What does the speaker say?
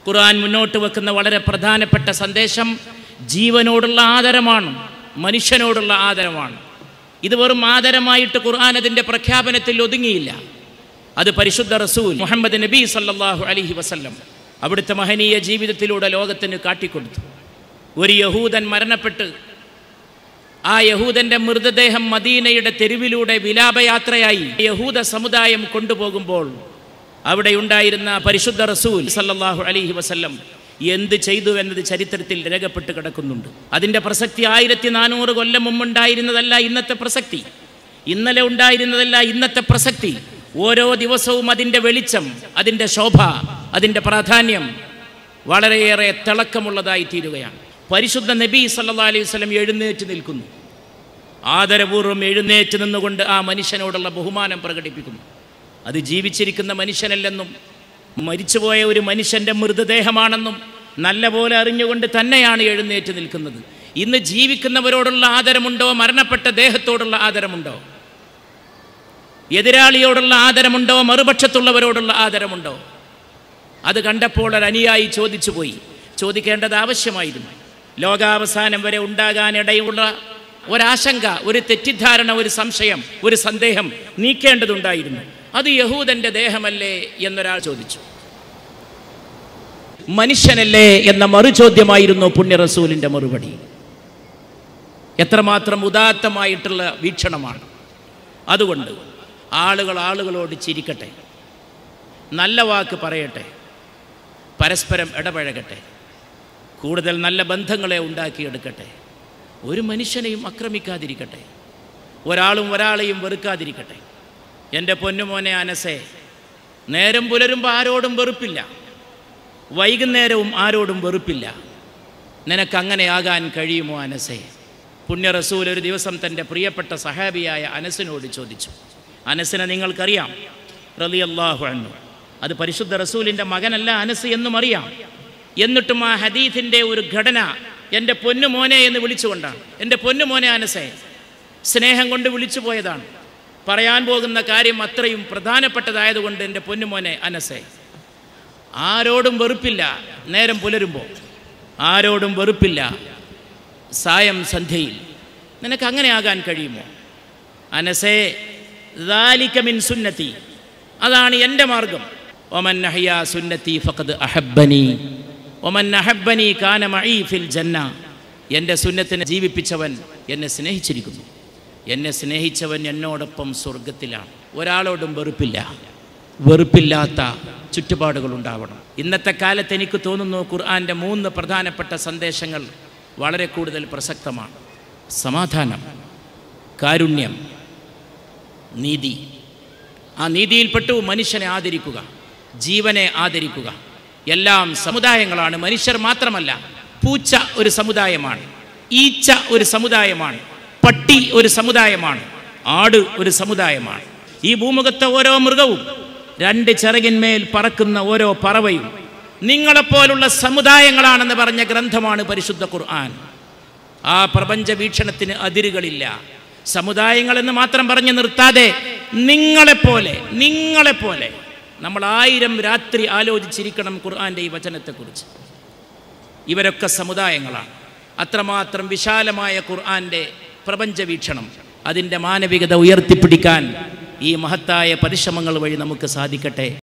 ഖുർആൻ മുന്നോട്ട് വെക്കുന്ന വളരെ പ്രധാനപ്പെട്ട സന്ദേശം ജീവനോടുള്ള ആദരമാണ് മനുഷ്യനോടുള്ള ആദരമാണ് ഇത് വെറും ആദരമായിട്ട് ഖുർആൻ അതിൻ്റെ പ്രഖ്യാപനത്തിൽ ഒതുങ്ങിയില്ല അത് പരിശുദ്ധ റസൂൽ മുഹമ്മദ് നബി സല്ലല്ലാഹു അലൈഹി വസല്ലം അവിടുത്തെ മഹനീയ ജീവിതത്തിലൂടെ ലോകത്തിന് കാട്ടിക്കൊടുത്തു ഒരു യഹൂദൻ മരണപ്പെട്ട് ആ യഹൂദന്റെ മൃതദേഹം മദീനയുടെ തെരുവിലൂടെ വിലാപയാത്രയായി യഹൂദ സമുദായം കൊണ്ടുപോകുമ്പോൾ അവിടെ ഉണ്ടായിരുന്ന പരിശുദ്ധ റസൂൽ സല്ലല്ലാഹു അലൈഹി വസല്ലം എന്ത് ചെയ്തു എന്നത് ചരിത്രത്തിൽ രേഖപ്പെട്ട് കിടക്കുന്നുണ്ട് അതിൻ്റെ പ്രസക്തി ആയിരത്തി നാനൂറ് കൊല്ലം മുമ്പുണ്ടായിരുന്നതല്ല ഇന്നത്തെ പ്രസക്തി ഇന്നലെ ഉണ്ടായിരുന്നതല്ല ഇന്നത്തെ പ്രസക്തി ഓരോ ദിവസവും അതിൻ്റെ വെളിച്ചം അതിൻ്റെ ശോഭ അതിൻ്റെ പ്രാധാന്യം വളരെയേറെ തിളക്കമുള്ളതായി തീരുകയാണ് പരിശുദ്ധ നബി സല്ലല്ലാഹു അലൈഹി വസല്ലം എഴുന്നേറ്റ് നിൽക്കുന്നു ആദരപൂർവ്വം എഴുന്നേറ്റ് നിന്നുകൊണ്ട് ആ മനുഷ്യനോടുള്ള ബഹുമാനം പ്രകടിപ്പിക്കുന്നു അത് ജീവിച്ചിരിക്കുന്ന മനുഷ്യനല്ലെന്നും മരിച്ചുപോയ ഒരു മനുഷ്യൻ്റെ മൃതദേഹമാണെന്നും നല്ലപോലെ അറിഞ്ഞുകൊണ്ട് തന്നെയാണ് എഴുന്നേറ്റ് നിൽക്കുന്നത് ഇന്ന് ജീവിക്കുന്നവരോടുള്ള ആദരമുണ്ടോ മരണപ്പെട്ട ദേഹത്തോടുള്ള ആദരമുണ്ടോ എതിരാളിയോടുള്ള ആദരമുണ്ടോ മറുപക്ഷത്തുള്ളവരോടുള്ള ആദരമുണ്ടോ അത് കണ്ടപ്പോൾ ഒരു അനുയായി ചോദിച്ചു പോയി ചോദിക്കേണ്ടത് ആവശ്യമായിരുന്നു ലോകാവസാനം വരെ ഉണ്ടാകാനിടയുള്ള ഒരാശങ്ക ഒരു തെറ്റിദ്ധാരണ ഒരു സംശയം ഒരു സന്ദേഹം നീക്കേണ്ടതുണ്ടായിരുന്നു അത് യഹൂദന്റെ ദേഹമല്ലേ എന്നൊരാൾ ചോദിച്ചു മനുഷ്യനല്ലേ എന്ന മറുചോദ്യമായിരുന്നു പുണ്യ റസൂലിൻ്റെ മറുപടി എത്രമാത്രം ഉദാത്തമായിട്ടുള്ള വീക്ഷണമാണ് അതുകൊണ്ട് ആളുകൾ ആളുകളോട് ചിരിക്കട്ടെ നല്ല വാക്ക് പറയട്ടെ പരസ്പരം ഇടപഴകട്ടെ കൂടുതൽ നല്ല ബന്ധങ്ങളെ ഉണ്ടാക്കിയെടുക്കട്ടെ ഒരു മനുഷ്യനെയും ആക്രമിക്കാതിരിക്കട്ടെ ഒരാളും ഒരാളെയും വെറുക്കാതിരിക്കട്ടെ എൻ്റെ പൊന്നുമോനെ അനസേ നേരം പുലരുമ്പോൾ ആരോടും വെറുപ്പില്ല വൈകുന്നേരവും ആരോടും വെറുപ്പില്ല നിനക്കങ്ങനെയാകാൻ കഴിയുമോ അനസേ പുണ്യ റസൂൽ ഒരു ദിവസം തൻ്റെ പ്രിയപ്പെട്ട സഹാബിയായ അനസിനോട് ചോദിച്ചു അനസിനെ നിങ്ങൾക്കറിയാം റളിയല്ലാഹു അൻഹു അത് പരിശുദ്ധ റസൂലിൻ്റെ മകനല്ല അനസ് എന്നും അറിയാം എന്നിട്ടും ആ ഹദീഥിൻ്റെ ഒരു ഘടന എൻ്റെ പൊന്നുമോനെ എന്ന് വിളിച്ചുകൊണ്ടാണ് എൻ്റെ പൊന്നുമോനെ അനസേ സ്നേഹം കൊണ്ട് വിളിച്ചു പോയതാണ് പറയാൻ പോകുന്ന കാര്യം അത്രയും പ്രധാനപ്പെട്ടതായതുകൊണ്ട് എൻ്റെ പൊന്നുമോനെ അനസേ ആരോടും വെറുപ്പില്ല നേരം പുലരുമ്പോൾ ആരോടും വെറുപ്പില്ല സായം സന്ധ്യയിൽ നിനക്ക് അങ്ങനെ ആകാൻ കഴിയുമോ അനസേ ദാലിക മിൻ സുന്നത്തി അതാണ് എൻ്റെ മാർഗം ഒമൻ അഹ്യ സുന്നത്തി ഫഖദ് അഹബ്ബനി ഒമൻ അഹബ്ബനി കാന മഈ ഫിൽ ജന്ന എൻ്റെ സുന്നത്തിനെ ജീവിപ്പിച്ചവൻ എന്നെ സ്നേഹിച്ചിരിക്കുന്നു എന്നെ സ്നേഹിച്ചവൻ എന്നോടൊപ്പം സ്വർഗത്തിലാണ് ഒരാളോടും വെറുപ്പില്ല വെറുപ്പില്ലാത്ത ചുറ്റുപാടുകൾ ഉണ്ടാവണം ഇന്നത്തെ കാലത്ത് എനിക്ക് തോന്നുന്നു ഖുർആൻ്റെ മൂന്ന് പ്രധാനപ്പെട്ട സന്ദേശങ്ങൾ വളരെ കൂടുതൽ പ്രസക്തമാണ് സമാധാനം കാരുണ്യം നീതി ആ നീതിയിൽപ്പെട്ടു മനുഷ്യനെ ആദരിക്കുക ജീവനെ ആദരിക്കുക എല്ലാം സമുദായങ്ങളാണ് മനുഷ്യർ മാത്രമല്ല പൂച്ച ഒരു സമുദായമാണ് ഈച്ച ഒരു സമുദായമാണ് പട്ടി ഒരു സമുദായമാണ് ആട് ഒരു സമുദായമാണ് ഈ ഭൂമുഖത്തെ ഓരോ മൃഗവും രണ്ട് ചിറകിന്മേൽ പറക്കുന്ന ഓരോ പറവയും നിങ്ങളെപ്പോലുള്ള സമുദായങ്ങളാണെന്ന് പറഞ്ഞ ഗ്രന്ഥമാണ് പരിശുദ്ധ ഖുർആൻ ആ പ്രപഞ്ച വീക്ഷണത്തിന് അതിരുകളില്ല സമുദായങ്ങളെന്ന് മാത്രം പറഞ്ഞ് നിർത്താതെ നിങ്ങളെപ്പോലെ നിങ്ങളെപ്പോലെ നമ്മൾ ആയിരം രാത്രി ആലോചിച്ചിരിക്കണം ഖുർആൻ്റെ ഈ വചനത്തെക്കുറിച്ച് ഇവരൊക്കെ സമുദായങ്ങളാണ് അത്രമാത്രം വിശാലമായ ഖുർആൻ്റെ പ്രപഞ്ച വീക്ഷണം അതിൻ്റെ മാനവികത ഉയർത്തിപ്പിടിക്കാൻ ഈ മഹത്തായ പരിശ്രമങ്ങൾ വഴി നമുക്ക് സാധിക്കട്ടെ